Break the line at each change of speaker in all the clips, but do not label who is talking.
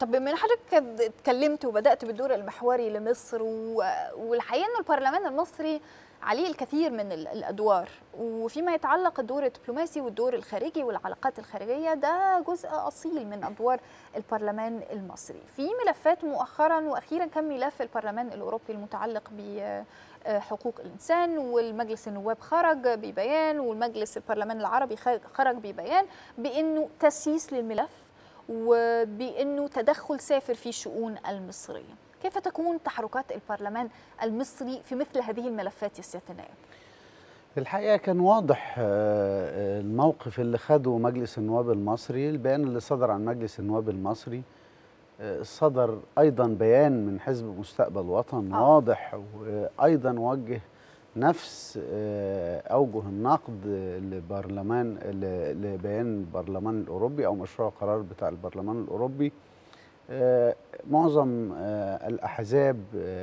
طب بما ان حضرتك اتكلمت وبدات بالدور المحوري لمصر و... والحقيقه انه البرلمان المصري عليه الكثير من الادوار وفيما يتعلق الدور الدبلوماسي والدور الخارجي والعلاقات الخارجيه ده جزء اصيل من ادوار البرلمان المصري في ملفات مؤخرا واخيرا كان ملف البرلمان الاوروبي المتعلق ب حقوق الانسان والمجلس النواب خرج ببيان والمجلس البرلمان العربي خرج ببيان بانه تسييس للملف وبانه تدخل سافر في شؤون المصريه كيف تكون تحركات البرلمان المصري في مثل هذه الملفات يا سياده النائب
الحقيقه كان واضح الموقف اللي خده مجلس النواب المصري البيان اللي صدر عن مجلس النواب المصري صدر ايضا بيان من حزب مستقبل وطن آه. واضح وايضا وجه نفس اوجه النقد لبرلمان لبيان البرلمان الاوروبي او مشروع القرار بتاع البرلمان الاوروبي معظم الاحزاب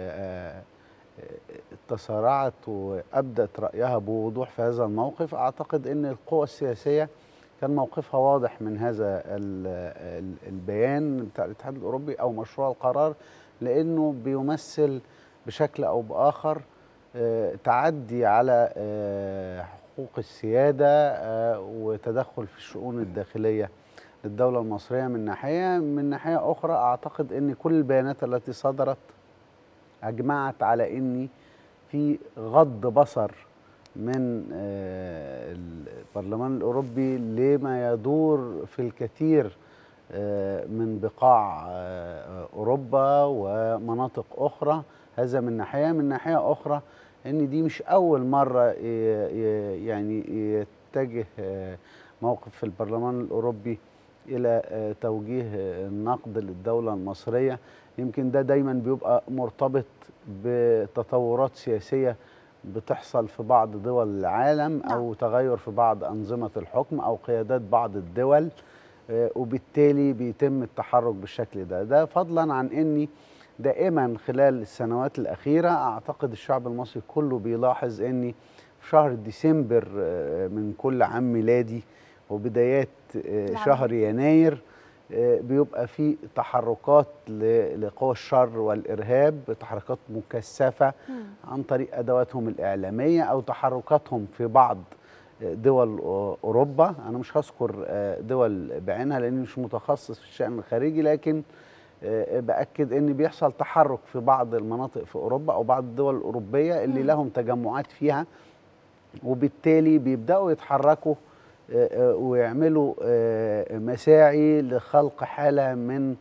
تسارعت وابدت رايها بوضوح في هذا الموقف اعتقد ان القوى السياسيه كان موقفها واضح من هذا البيان بتاع الاتحاد الاوروبي او مشروع القرار لانه بيمثل بشكل او باخر تعدي على حقوق السياده وتدخل في الشؤون الداخليه للدوله المصريه من ناحيه من ناحيه اخرى اعتقد ان كل البيانات التي صدرت اجمعت على ان في غض بصر من البرلمان الاوروبي لما يدور في الكثير من بقاع اوروبا ومناطق اخرى هذا من ناحيه من ناحيه اخرى ان دي مش اول مره يعني يتجه موقف في البرلمان الاوروبي الى توجيه النقد للدوله المصريه يمكن ده دايما بيبقى مرتبط بتطورات سياسيه بتحصل في بعض دول العالم او تغير في بعض انظمه الحكم او قيادات بعض الدول وبالتالي بيتم التحرك بالشكل ده ده فضلا عن اني دائما خلال السنوات الاخيره اعتقد الشعب المصري كله بيلاحظ اني في شهر ديسمبر من كل عام ميلادي وبدايات شهر يناير بيبقى في تحركات لقوى الشر والارهاب تحركات مكثفه عن طريق ادواتهم الاعلاميه او تحركاتهم في بعض دول اوروبا انا مش هذكر دول بعينها لاني مش متخصص في الشان الخارجي لكن باكد ان بيحصل تحرك في بعض المناطق في اوروبا او بعض الدول الاوروبيه اللي لهم تجمعات فيها وبالتالي بيبداوا يتحركوا ويعملوا مساعي لخلق حاله من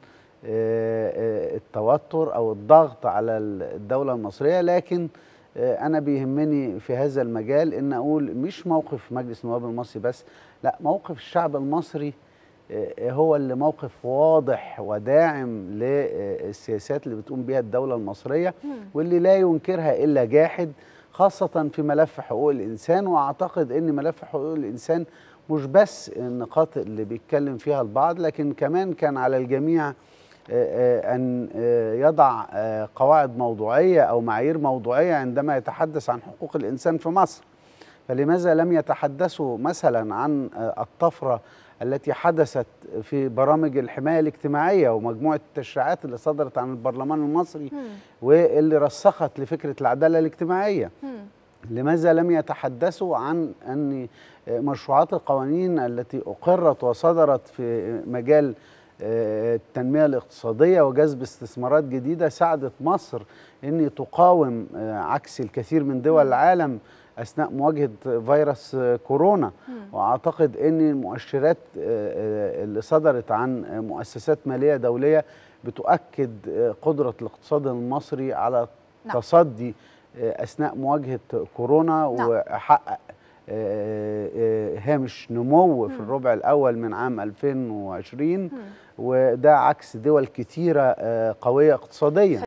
التوتر او الضغط على الدوله المصريه لكن انا بيهمني في هذا المجال ان اقول مش موقف مجلس النواب المصري بس لا موقف الشعب المصري هو اللي موقف واضح وداعم للسياسات اللي بتقوم بها الدوله المصريه واللي لا ينكرها الا جاحد خاصه في ملف حقوق الانسان واعتقد ان ملف حقوق الانسان مش بس النقاط اللي بيتكلم فيها البعض لكن كمان كان على الجميع أن يضع قواعد موضوعية أو معايير موضوعية عندما يتحدث عن حقوق الإنسان في مصر فلماذا لم يتحدثوا مثلا عن الطفرة التي حدثت في برامج الحماية الاجتماعية ومجموعة التشريعات اللي صدرت عن البرلمان المصري واللي رسخت لفكرة العدالة الاجتماعية لماذا لم يتحدثوا عن أن مشروعات القوانين التي أقرت وصدرت في مجال التنمية الاقتصادية وجذب استثمارات جديدة ساعدت مصر أن تقاوم عكس الكثير من دول العالم أثناء مواجهة فيروس كورونا وأعتقد أن المؤشرات اللي صدرت عن مؤسسات مالية دولية بتؤكد قدرة الاقتصاد المصري على تصدي أثناء مواجهة كورونا وحقق هامش نمو في الربع الأول من عام 2020 وده عكس دول كتيرة قوية اقتصاديا